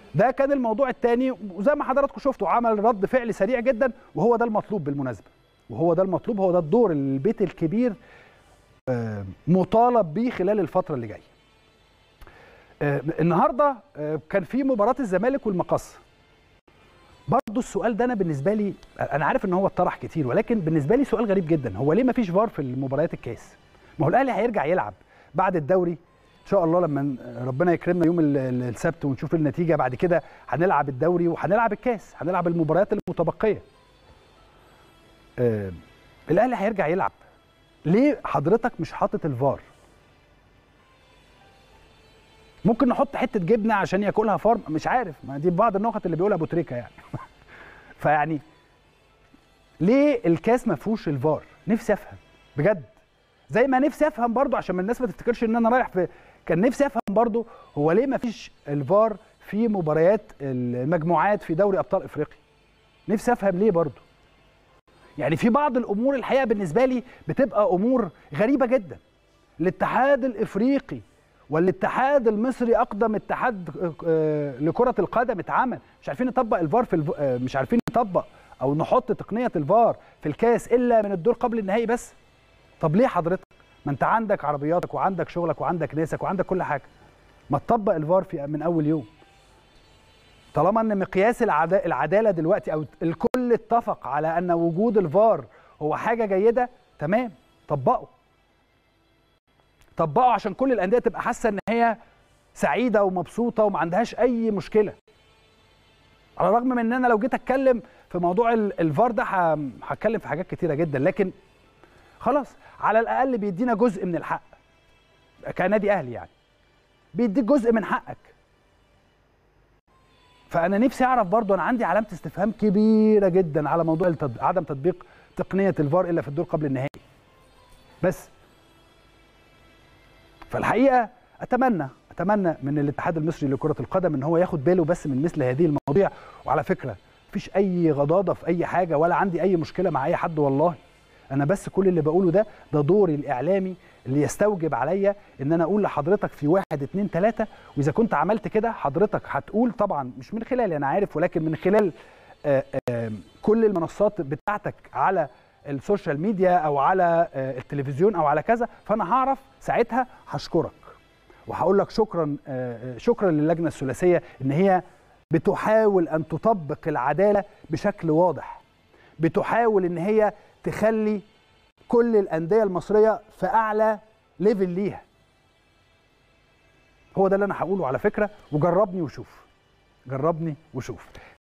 ده كان الموضوع الثاني وزي ما حضراتكم شفتوا عمل رد فعل سريع جدا وهو ده المطلوب بالمناسبه وهو ده المطلوب هو ده الدور اللي البيت الكبير آه، مطالب بيه خلال الفتره اللي جايه آه، النهارده آه، كان في مباراه الزمالك والمقص برضه السؤال ده انا بالنسبه لي انا عارف ان هو اتطرح كتير ولكن بالنسبه لي سؤال غريب جدا هو ليه ما فيش فار في المباريات الكاس ما هو الاهلي هيرجع يلعب بعد الدوري ان شاء الله لما ربنا يكرمنا يوم ال- ال- السبت ونشوف النتيجه بعد كده هنلعب الدوري وهنلعب الكاس هنلعب المباريات المتبقيه آه، الاهلي هيرجع يلعب ليه حضرتك مش حاطط الفار ممكن نحط حته جبنه عشان ياكلها فار مش عارف ما دي بعض النقط اللي بيقولها ابو تريكه يعني فيعني ليه الكاس ما فيهوش الفار نفسي افهم بجد زي ما نفسي افهم برضو عشان ما الناس ما تفتكرش ان انا رايح في كان نفسي افهم برضو هو ليه ما فيش الفار في مباريات المجموعات في دوري ابطال افريقيا نفسي افهم ليه برضو يعني في بعض الامور الحقيقه بالنسبه لي بتبقى امور غريبه جدا الاتحاد الافريقي والاتحاد المصري اقدم اتحاد آه، لكره القدم اتعمل مش عارفين نطبق الفار في الف... آه، مش عارفين نطبق او نحط تقنيه الفار في الكاس الا من الدور قبل النهائي بس طب ليه حضرتك ما انت عندك عربياتك وعندك شغلك وعندك ناسك وعندك كل حاجه ما تطبق الفار في من اول يوم طالما ان مقياس العدا- العداله دلوقتي او الكل اتفق على ان وجود الفار هو حاجه جيده تمام طبقه طبقه عشان كل الانديه تبقى حاسه ان هي سعيده ومبسوطه وما عندهاش اي مشكله على الرغم من ان انا لو جيت اتكلم في موضوع ال- الفار ده ه- هتكلم في حاجات كتيره جدا لكن خلاص على الاقل بيدينا جزء من الحق كنادي اهلي يعني بيديك جزء من حقك فانا نفسي اعرف برضو انا عندي علامه استفهام كبيره جدا على موضوع التد... عدم تطبيق تقنيه الفار الا في الدور قبل النهائي بس فالحقيقه اتمنى اتمنى من الاتحاد المصري لكره القدم ان هو ياخد باله بس من مثل هذه المواضيع وعلى فكره مفيش اي غضاضه في اي حاجه ولا عندي اي مشكله مع اي حد والله انا بس كل اللي بقوله ده ده دوري الاعلامي اللي يستوجب عليا ان انا اقول لحضرتك في واحد اتنين تلاته واذا كنت عملت كده حضرتك هتقول طبعا مش من خلالي انا عارف ولكن من خلال آه، آه، كل المنصات بتاعتك على السوشيال ميديا او على آه، التلفزيون او على كذا فانا هعرف ساعتها هشكرك وهقول لك شكرا آه، آه، شكرا للجنه الثلاثيه ان هي بتحاول ان تطبق العداله بشكل واضح بتحاول ان هي تخلي كل الانديه المصريه في اعلى ليفل ليها هو ده اللي انا هقوله على فكره وجربني وشوف جربني وشوف